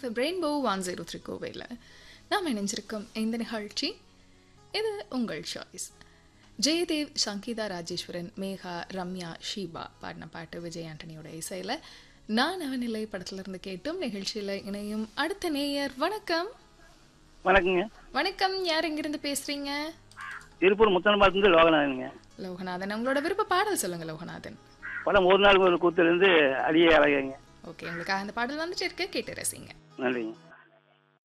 FM rainbow one zero three கோவையில் நாம் இணைஞ்சிருக்கோம் இந்த நிகழ்ச்சி இது உங்கள் சாய்ஸ் ஜெயதேவ் சங்கீதா ராஜேஸ்வரன் மேகா ரம்யா ஷீபா பாடின பாட்டு விஜய் ஆண்டனியோட இசையில் நான் அவனிலை படத்திலிருந்து கேட்டும் நிகழ்ச்சியில் இணையும் அடுத்த நேயர் வணக்கம் வணக்கங்க வணக்கம் யார் எங்கிருந்து பேசுறீங்க திருப்பூர் முத்தனபாத்திலிருந்து லோகநாதனுங்க லோகநாதன் உங்களோட விருப்ப பாடல் சொல்லுங்க லோகநாதன் படம் ஒரு நாள் ஒரு கூத்துலேருந்து அடியே அழகங்க ஓகே உங்களுக்காக அந்த பாடல் வந்துட்டு இருக்கு கேட்டு ரசிங்க நன்றிங்க